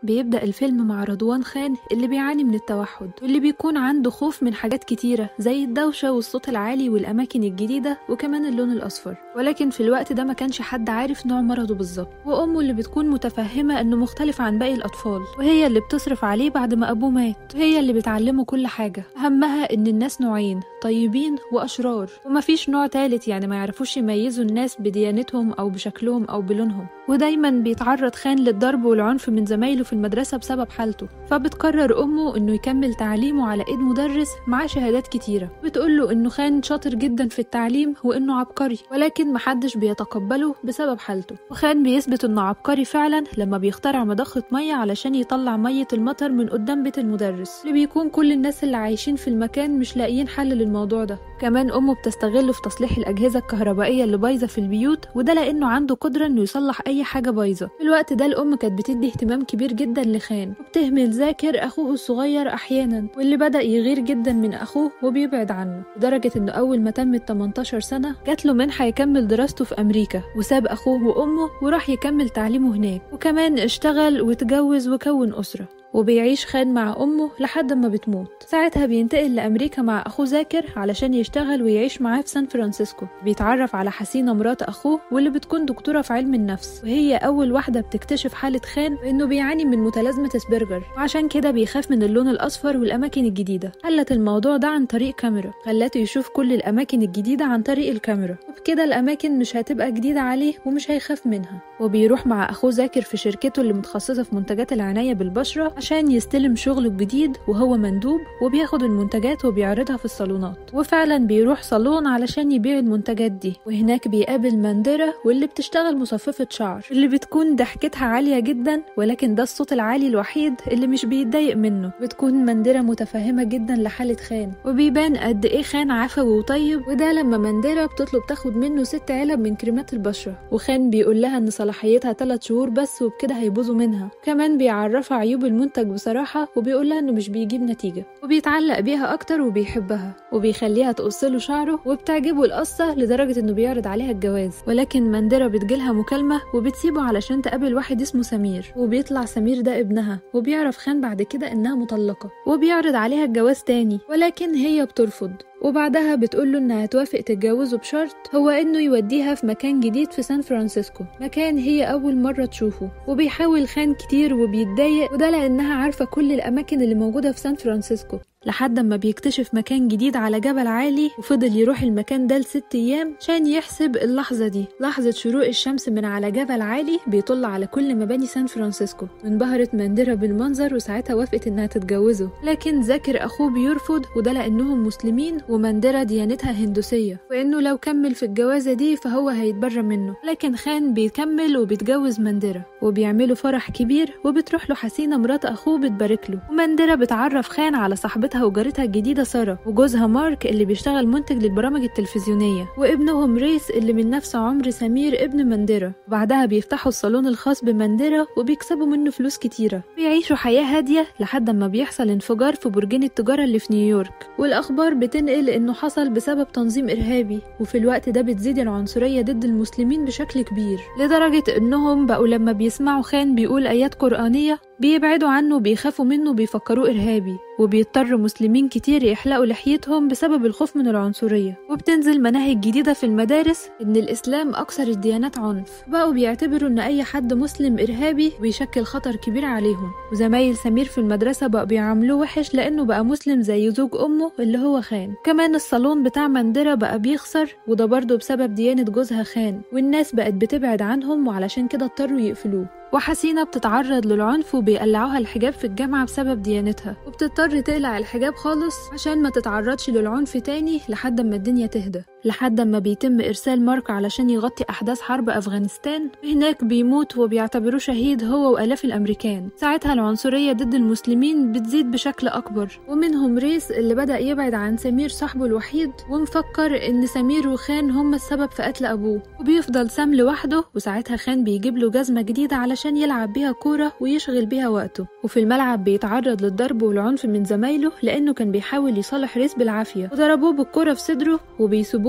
بيبدأ الفيلم مع رضوان خان اللي بيعاني من التوحد واللي بيكون عنده خوف من حاجات كتيرة زي الدوشة والصوت العالي والأماكن الجديدة وكمان اللون الأصفر ولكن في الوقت ده ما كانش حد عارف نوع مرضه بالظبط وأمه اللي بتكون متفهمة إنه مختلف عن باقي الأطفال وهي اللي بتصرف عليه بعد ما أبوه مات وهي اللي بتعلمه كل حاجة أهمها إن الناس نوعين طيبين وأشرار ومفيش نوع تالت يعني ما يعرفوش يميزوا الناس بديانتهم أو بشكلهم أو بلونهم ودايما بيتعرض خان للضرب والعنف من زمايله في المدرسة بسبب حالته فبتقرر أمه إنه يكمل تعليمه على إيد مدرس معاه شهادات كتيرة بتقوله إنه خان شاطر جدا في التعليم وإنه عبقري ولكن محدش بيتقبله بسبب حالته وخان بيثبت إنه عبقري فعلا لما بيخترع مضخة مية علشان يطلع مية المطر من قدام بيت المدرس اللي بيكون كل الناس اللي عايشين في المكان مش لاقيين حل للموضوع ده كمان أمه بتستغله في تصليح الأجهزة الكهربائية اللي بايظة في البيوت وده لأنه عنده قدرة إنه يصلح أي حاجة بايظة في الوقت ده الأم كانت بتدي اهتمام كبير جدا لخان وبتهمل ذاكر أخوه الصغير أحيانا واللي بدأ يغير جدا من أخوه وبيبعد عنه لدرجة إنه أول ما تمت 18 سنة جات له منحة يكمل دراسته في أمريكا وساب أخوه وأمه وراح يكمل تعليمه هناك وكمان اشتغل واتجوز وكون أسرة وبيعيش خان مع أمه لحد ما بتموت ساعتها بينتقل لأمريكا مع أخوه ذاكر علشان يشتغل ويعيش معاه في سان فرانسيسكو بيتعرف على حسينة مرات أخوه واللي بتكون دكتورة في علم النفس وهي أول واحدة بتكتشف حالة خان وإنه بيعاني من متلازمة اسبرجر وعشان كده بيخاف من اللون الأصفر والأماكن الجديدة حلت الموضوع ده عن طريق كاميرا خلته يشوف كل الأماكن الجديدة عن طريق الكاميرا وبكده الأماكن مش هتبقى جديدة عليه ومش هيخاف منها وبيروح مع أخوه ذاكر في شركته اللي متخصصة في منتجات العناية بالبشرة عشان يستلم شغله الجديد وهو مندوب وبياخد المنتجات وبيعرضها في الصالونات وفعلا بيروح صالون علشان يبيع المنتجات دي وهناك بيقابل مندرة واللي بتشتغل مصففة شعر اللي بتكون ضحكتها عالية جدا ولكن ده الصوت العالي الوحيد اللي مش بيتضايق منه بتكون مندرة متفهمة جدا لحالة خان وبيبان قد ايه خان عفوي وطيب وده لما مندرة بتطلب تاخد منه ست علب من كريمات البشرة وخان بيقول لها ان صلاحيتها 3 شهور بس وبكده هيبوظوا منها كمان بيعرفها عيوب المنتج بصراحة وبيقول لها انه مش بيجيب نتيجة وبيتعلق بيها اكتر وبيحبها وبيخليها تقصله شعره وبتعجبه القصة لدرجة انه بيعرض عليها الجواز ولكن مندرة بتجيلها مكالمة وبتسيبه علشان تقابل واحد اسمه سمير وبيطلع سمير ده ابنها وبيعرف خان بعد كده انها مطلقة وبيعرض عليها الجواز تاني ولكن هي بترفض وبعدها بتقوله انها توافق تتجوزه بشرط هو انه يوديها في مكان جديد في سان فرانسيسكو مكان هي اول مرة تشوفه وبيحاول خان كتير وبيتضايق وده لانها عارفة كل الاماكن اللي موجودة في سان فرانسيسكو لحد ما بيكتشف مكان جديد على جبل عالي وفضل يروح المكان ده لست أيام عشان يحسب اللحظة دي لحظة شروق الشمس من على جبل عالي بيطل على كل مباني سان فرانسيسكو انبهرت مندرة بالمنظر وساعتها وافقت إنها تتجوزه لكن ذاكر أخوه بيرفض وده لأنهم مسلمين ومندرة ديانتها هندوسية وإنه لو كمل في الجوازة دي فهو هيتبرى منه لكن خان بيكمل وبيتجوز مندرة وبيعملوا فرح كبير وبتروح له حسينة مرات أخوه بتبارك له ومندرة بتعرف خان على صاحبتها صاحبتها وجارتها الجديدة سارة وجوزها مارك اللي بيشتغل منتج للبرامج التلفزيونية وابنهم ريس اللي من نفس عمر سمير ابن مندرة وبعدها بيفتحوا الصالون الخاص بمندرة وبيكسبوا منه فلوس كتيرة بيعيشوا حياة هادية لحد ما بيحصل انفجار في برجين التجارة اللي في نيويورك والأخبار بتنقل إنه حصل بسبب تنظيم إرهابي وفي الوقت ده بتزيد العنصرية ضد المسلمين بشكل كبير لدرجة إنهم بقوا لما بيسمعوا خان بيقول آيات قرآنية بيبعدوا عنه بيخافوا منه بيفكروه إرهابي وبيضطر مسلمين كتير يحلقوا لحيتهم بسبب الخوف من العنصرية وبتنزل مناهج جديدة في المدارس إن الإسلام أكثر الديانات عنف بقوا بيعتبروا إن أي حد مسلم إرهابي بيشكل خطر كبير عليهم وزمايل سمير في المدرسة بقوا بيعاملوه وحش لأنه بقى مسلم زي زوج أمه اللي هو خان كمان الصالون بتاع مندرة بقى بيخسر وده برضه بسبب ديانة جوزها خان والناس بقت بتبعد عنهم وعلشان كده اضطروا يقفلوه وحسينة بتتعرض للعنف وبيقلعوها الحجاب في الجامعة بسبب ديانتها وبتضطر تقلع الحجاب خالص عشان ما تتعرضش للعنف تاني لحد ما الدنيا تهدى لحد ما بيتم إرسال مارك علشان يغطي أحداث حرب أفغانستان هناك بيموت وبيعتبروه شهيد هو وآلاف الأمريكان ساعتها العنصرية ضد المسلمين بتزيد بشكل أكبر ومنهم ريس اللي بدأ يبعد عن سمير صاحبه الوحيد ومفكر إن سمير وخان هما السبب في قتل أبوه وبيفضل سام لوحده وساعتها خان بيجيب له جزمة جديدة علشان يلعب بيها كورة ويشغل بيها وقته وفي الملعب بيتعرض للضرب والعنف من زمايله لأنه كان بيحاول يصالح ريس بالعافية وضربوه بالكورة في صدره وبيسيبوه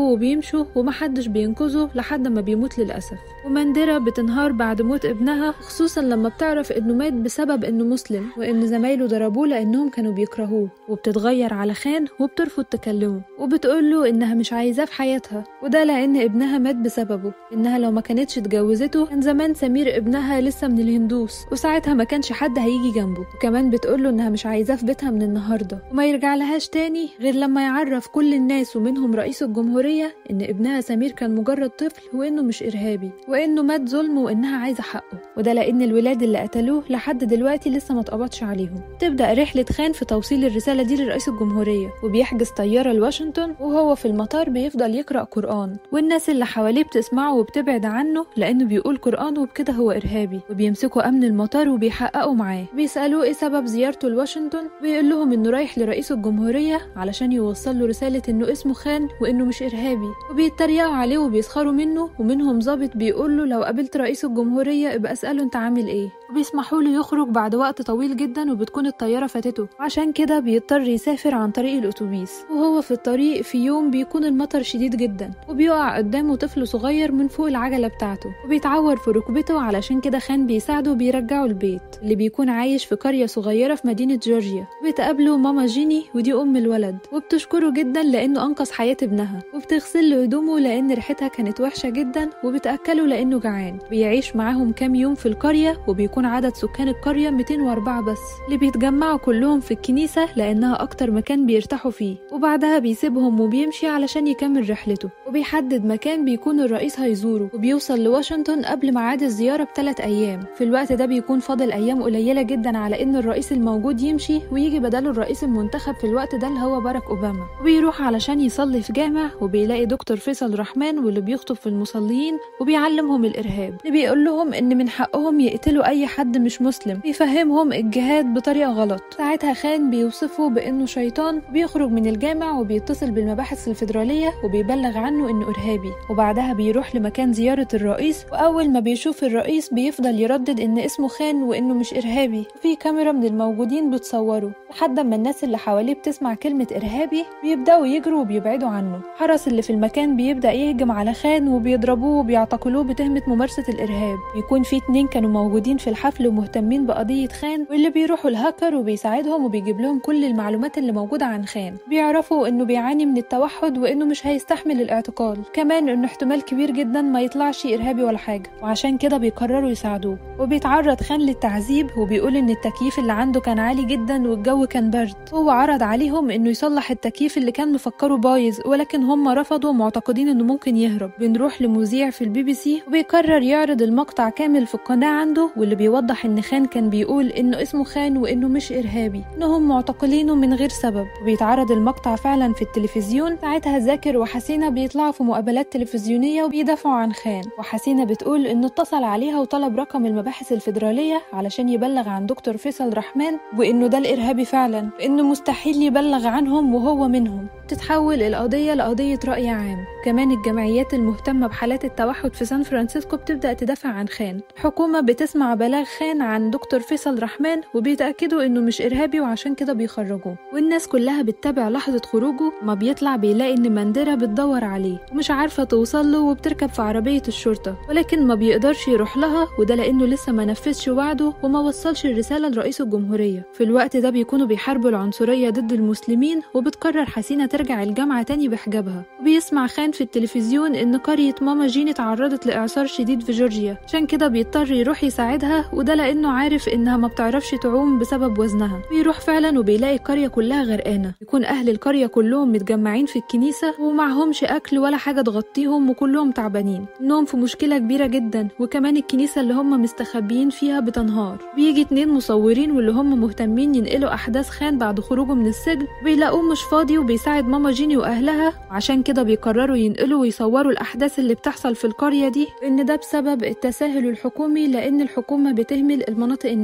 بيضربوه وبيمشوا ومحدش بينقذه لحد ما بيموت للأسف ومندرة بتنهار بعد موت ابنها خصوصا لما بتعرف انه مات بسبب انه مسلم وان زمايله ضربوه لانهم كانوا بيكرهوه وبتتغير على خان وبترفض تكلمه وبتقوله انها مش عايزاه في حياتها وده لان ابنها مات بسببه انها لو ما كانتش اتجوزته كان زمان سمير ابنها لسه من الهندوس وساعتها ما كانش حد هيجي جنبه وكمان بتقوله انها مش عايزاه في بيتها من النهارده وما يرجع لهاش تاني غير لما يعرف كل الناس ومنهم رئيس الجمهوريه ان ابنها سمير كان مجرد طفل وانه مش ارهابي وانه مات ظلم وانها عايزه حقه وده لان الولاد اللي قتلوه لحد دلوقتي لسه ما اتقبضش عليهم تبدا رحله خان في توصيل الرساله دي لرئيس الجمهوريه وبيحجز طياره لواشنطن وهو في المطار بيفضل يقرا قران والناس اللي حواليه بتسمعه وبتبعد عنه لانه بيقول قران وبكده هو ارهابي وبيمسكوا امن المطار وبيحققوا معاه بيسالوه ايه سبب زيارته لواشنطن بيقول لهم انه رايح لرئيس الجمهوريه علشان يوصل له رساله انه اسمه خان وانه مش ارهابي وبيتريقوا عليه وبيسخروا منه ومنهم ظابط بيقول له لو قابلت رئيس الجمهوريه ابقى اساله انت عامل ايه وبيسمحوا له يخرج بعد وقت طويل جدا وبتكون الطياره فاتته عشان كده بيضطر يسافر عن طريق الاتوبيس وهو في الطريق في يوم بيكون المطر شديد جدا وبيقع قدامه طفل صغير من فوق العجله بتاعته وبيتعور في ركبته علشان كده خان بيساعده وبيرجعه البيت اللي بيكون عايش في قريه صغيره في مدينه جورجيا بتقابله ماما جيني ودي ام الولد وبتشكره جدا لانه انقذ حياه ابنها وبتغسل له هدومه لان ريحتها كانت وحشه جدا وبتاكله لانه جعان بيعيش معاهم كام يوم في القريه وبيكون عدد سكان القريه 204 بس اللي بيتجمعوا كلهم في الكنيسه لانها اكتر مكان بيرتاحوا فيه وبعدها بيسيبهم وبيمشي علشان يكمل رحلته وبيحدد مكان بيكون الرئيس هيزوره وبيوصل لواشنطن قبل ميعاد الزياره بثلاث ايام في الوقت ده بيكون فاضل ايام قليله جدا على ان الرئيس الموجود يمشي ويجي بداله الرئيس المنتخب في الوقت ده اللي هو باراك اوباما وبيروح علشان يصلي في جامع وبيلاقي دكتور فيصل رحمن واللي بيخطب في المصلين وبيعلمهم الارهاب اللي بيقول لهم ان من حقهم يقتلوا اي حد مش مسلم بيفهمهم الجهاد بطريقه غلط ساعتها خان بيوصفه بانه شيطان بيخرج من الجامع وبيتصل بالمباحث الفيدراليه وبيبلغ عنه انه ارهابي وبعدها بيروح لمكان زياره الرئيس واول ما بيشوف الرئيس بيفضل يردد ان اسمه خان وانه مش ارهابي وفي كاميرا من الموجودين بتصوره لحد ما الناس اللي حواليه بتسمع كلمه ارهابي بيبداوا يجروا وبيبعدوا عنه حرس اللي في المكان بيبدا يهجم على خان وبيضربوه وبيعتقلوه بتهمه ممارسه الارهاب بيكون في اتنين كانوا موجودين في الحفل ومهتمين بقضيه خان واللي بيروحوا الهاكر وبيساعدهم وبيجيب لهم كل المعلومات اللي موجوده عن خان بيعرفوا انه بيعاني من التوحد وانه مش هيستحمل الاعتقال كمان انه احتمال كبير جدا ما يطلعش ارهابي ولا حاجه وعشان كده بيقرروا يساعدوه وبيتعرض خان للتعذيب وبيقول ان التكييف اللي عنده كان عالي جدا والجو كان برد هو عرض عليهم انه يصلح التكييف اللي كان مفكره بايظ ولكن هم رفضوا معتقدين انه ممكن يهرب بنروح لمذيع في البي بي سي وبيقرر يعرض المقطع كامل في القناه عنده واللي بيوضح ان خان كان بيقول انه اسمه خان وانه مش ارهابي انهم معتقلينه من غير سبب وبيتعرض المقطع فعلا في التلفزيون ساعتها زاكر وحسينه بيطلعوا في مقابلات تلفزيونيه وبيدافعوا عن خان وحسينه بتقول انه اتصل عليها وطلب رقم المباحث الفيدراليه علشان يبلغ عن دكتور فيصل رحمن وانه ده الارهابي فعلا انه مستحيل يبلغ عنهم وهو منهم تتحول القضية لقضية رأي عام كمان الجمعيات المهتمة بحالات التوحد في سان فرانسيسكو بتبدأ تدافع عن خان الحكومة بتسمع بلاغ خان عن دكتور فيصل رحمن وبيتأكدوا إنه مش إرهابي وعشان كده بيخرجوه والناس كلها بتتابع لحظة خروجه ما بيطلع بيلاقي إن مندرة بتدور عليه ومش عارفة توصل له وبتركب في عربية الشرطة ولكن ما بيقدرش يروح لها وده لأنه لسه ما نفذش وعده وما وصلش الرسالة لرئيس الجمهورية في الوقت ده بيكونوا بيحاربوا العنصرية ضد المسلمين وبتقرر حسينة ترجع الجامعة تاني بحجابها وبيسمع خان في التلفزيون إن قرية ماما جين اتعرضت لإعصار شديد في جورجيا عشان كده بيضطر يروح يساعدها وده لأنه عارف إنها ما بتعرفش تعوم بسبب وزنها بيروح فعلا وبيلاقي القرية كلها غرقانة يكون أهل القرية كلهم متجمعين في الكنيسة ومعهمش أكل ولا حاجة تغطيهم وكلهم تعبانين إنهم في مشكلة كبيرة جدا وكمان الكنيسة اللي هم مستخبيين فيها بتنهار بيجي اتنين مصورين واللي هم مهتمين ينقلوا أحداث خان بعد خروجه من السجن بيلاقوه مش فاضي وبيساعد ماما جيني وأهلها عشان كده بيقرروا ينقلوا ويصوروا الأحداث اللي بتحصل في القرية دي إن ده بسبب التساهل الحكومي لأن الحكومة بتهمل المناطق النائية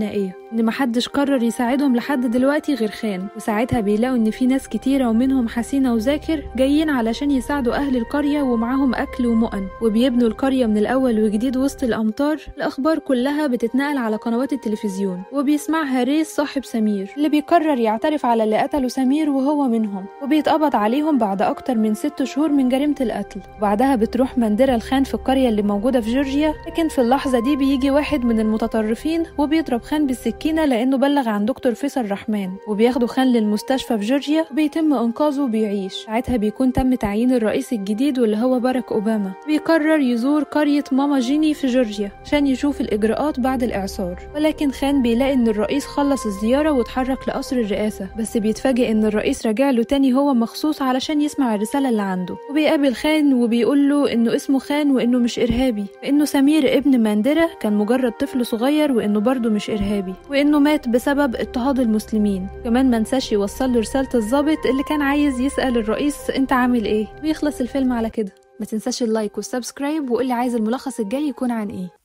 إن محدش قرر يساعدهم لحد دلوقتي غير خان وساعتها بيلاقوا إن في ناس كتيرة ومنهم حسينة وذاكر جايين علشان يساعدوا أهل القرية ومعاهم أكل ومؤن وبيبنوا القرية من الأول وجديد وسط الأمطار الأخبار كلها بتتنقل على قنوات التلفزيون وبيسمعها ريس صاحب سمير اللي بيقرر يعترف على اللي قتلوا سمير وهو منهم وبيتقبض عليهم بعد أكتر من ست شهور من جريمة القتل وبعدها بتروح مندرة الخان في القرية اللي موجودة في جورجيا لكن في اللحظة دي بيجي واحد من المتطرفين وبيضرب خان بالسكينة لأنه بلغ عن دكتور فيصل رحمن وبياخدوا خان للمستشفى في جورجيا وبيتم إنقاذه وبيعيش ساعتها بيكون تم تعيين الرئيس الجديد واللي هو باراك أوباما بيقرر يزور قرية ماما جيني في جورجيا عشان يشوف الإجراءات بعد الإعصار ولكن خان بيلاقي إن الرئيس خلص الزيارة واتحرك لقصر الرئاسة بس بيتفاجئ إن الرئيس راجع له تاني هو مخصوص علشان يسمع الرسالة اللي عنده وبيقابل خان وبيقول له إنه اسمه خان وإنه مش إرهابي وإنه سمير ابن ماندرة كان مجرد طفل صغير وإنه برضه مش إرهابي وإنه مات بسبب اضطهاد المسلمين كمان منساش يوصل له رسالة الضابط اللي كان عايز يسأل الرئيس أنت عامل إيه ويخلص الفيلم على كده ما تنساش اللايك والسبسكرايب وقولي عايز الملخص الجاي يكون عن إيه